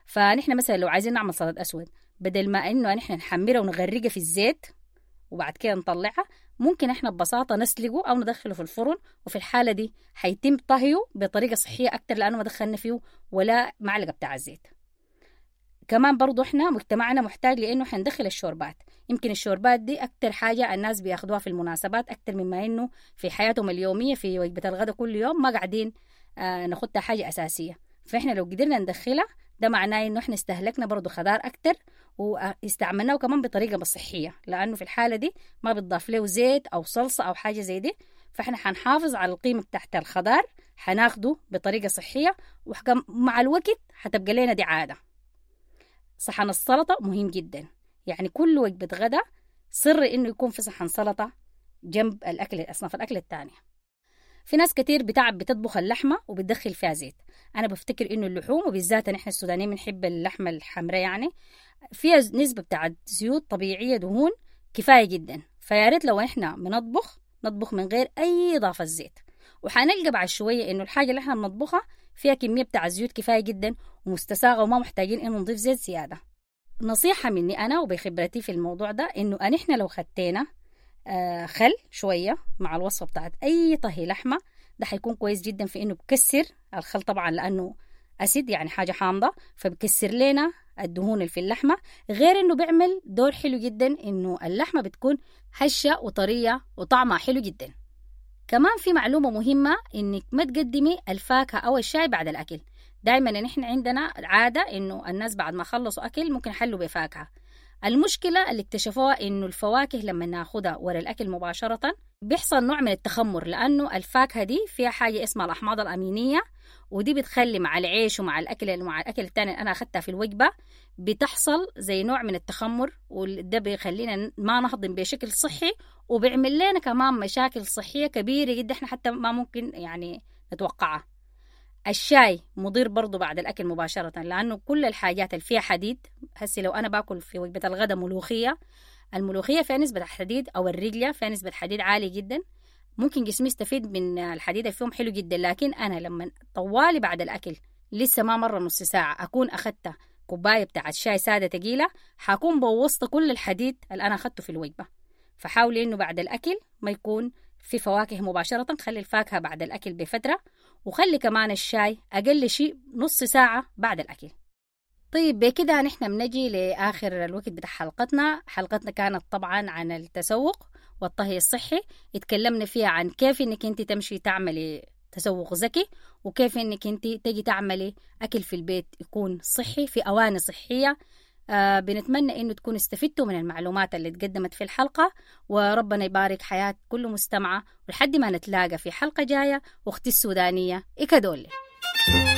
فنحن مثلا لو عايزين نعمل سلطه اسود بدل ما انه نحن نحمرها ونغرقها في الزيت وبعد كده نطلعها ممكن احنا ببساطه نسلقه او ندخله في الفرن وفي الحاله دي حيتم طهيه بطريقه صحيه اكتر لانه ما دخلنا فيه ولا معلقه بتاع الزيت كمان برضو احنا مجتمعنا محتاج لانه حندخل الشوربات يمكن الشوربات دي اكتر حاجه الناس بياخدوها في المناسبات اكتر مما انه في حياتهم اليوميه في وجبه الغداء كل يوم ما قاعدين آه ناخدها حاجه اساسيه فاحنا لو قدرنا ندخلها ده معناه انه احنا استهلكنا برضو خضار اكتر واستعملناه كمان بطريقه صحيه لانه في الحاله دي ما بتضاف له زيت او صلصه او حاجه زي دي فاحنا حنحافظ على القيمه بتاعت الخضار حناخده بطريقه صحيه ومع الوقت حتبقى لنا دي عاده صحن السلطه مهم جدا يعني كل وجبه غدا سر انه يكون في صحن سلطه جنب الاكل اصناف الاكل الثانيه في ناس كتير بتعب بتطبخ اللحمه وبتدخل فيها زيت انا بفتكر انه اللحوم وبالذات نحن السودانيين بنحب اللحمه الحمراء يعني فيها نسبه بتاعت زيوت طبيعيه دهون كفايه جدا فيا ريت لو احنا بنطبخ نطبخ من غير اي اضافه زيت وحنلقى بعد شويه انه الحاجه اللي احنا بنطبخها فيها كميه بتاع الزيوت كفايه جدا ومستساغه وما محتاجين انه نضيف زيت زياده نصيحه مني انا وبخبرتي في الموضوع ده انه ان احنا لو خدينا آه خل شويه مع الوصفه بتاعت اي طهي لحمه ده حيكون كويس جدا في انه بكسر الخل طبعا لانه اسيد يعني حاجه حامضه فبكسر لنا الدهون اللي في اللحمه غير انه بيعمل دور حلو جدا انه اللحمه بتكون هشه وطريه وطعمها حلو جدا كمان في معلومه مهمه انك ما تقدمي الفاكهه او الشاي بعد الاكل دائما نحن عندنا عاده انه الناس بعد ما خلصوا اكل ممكن يحلوا بفاكهه المشكلة اللي اكتشفوها إنه الفواكه لما ناخدها ورا الأكل مباشرة بيحصل نوع من التخمر لأنه الفاكهة دي فيها حاجة اسمها الأحماض الأمينية ودي بتخلي مع العيش ومع الأكل مع الأكل التاني اللي أنا أخدتها في الوجبة بتحصل زي نوع من التخمر وده بيخلينا ما نهضم بشكل صحي وبيعمل لنا كمان مشاكل صحية كبيرة جدا احنا حتى ما ممكن يعني نتوقعها الشاي مضر برضو بعد الأكل مباشرة لأنه كل الحاجات اللي فيها حديد هسي لو أنا باكل في وجبة الغداء ملوخية الملوخية فيها نسبة حديد أو الرجلة فيها نسبة حديد عالية جدا ممكن جسمي يستفيد من الحديد اللي فيهم حلو جدا لكن أنا لما طوالي بعد الأكل لسه ما مرة نص ساعة أكون أخدت كوباية بتاعت شاي سادة تقيلة حكون بوظت كل الحديد اللي أنا أخدته في الوجبة فحاولي إنه بعد الأكل ما يكون في فواكه مباشرة خلي الفاكهة بعد الأكل بفترة وخلي كمان الشاي أقل شيء نص ساعة بعد الأكل طيب بكده نحن بنجي لآخر الوقت بتاع حلقتنا حلقتنا كانت طبعا عن التسوق والطهي الصحي اتكلمنا فيها عن كيف انك انت تمشي تعملي تسوق ذكي وكيف انك انت تجي تعملي اكل في البيت يكون صحي في اواني صحيه آه بنتمنى انه تكونوا استفدتوا من المعلومات اللي تقدمت في الحلقه وربنا يبارك حياه كل مستمعه ولحد ما نتلاقى في حلقه جايه واختي السودانيه إكادولي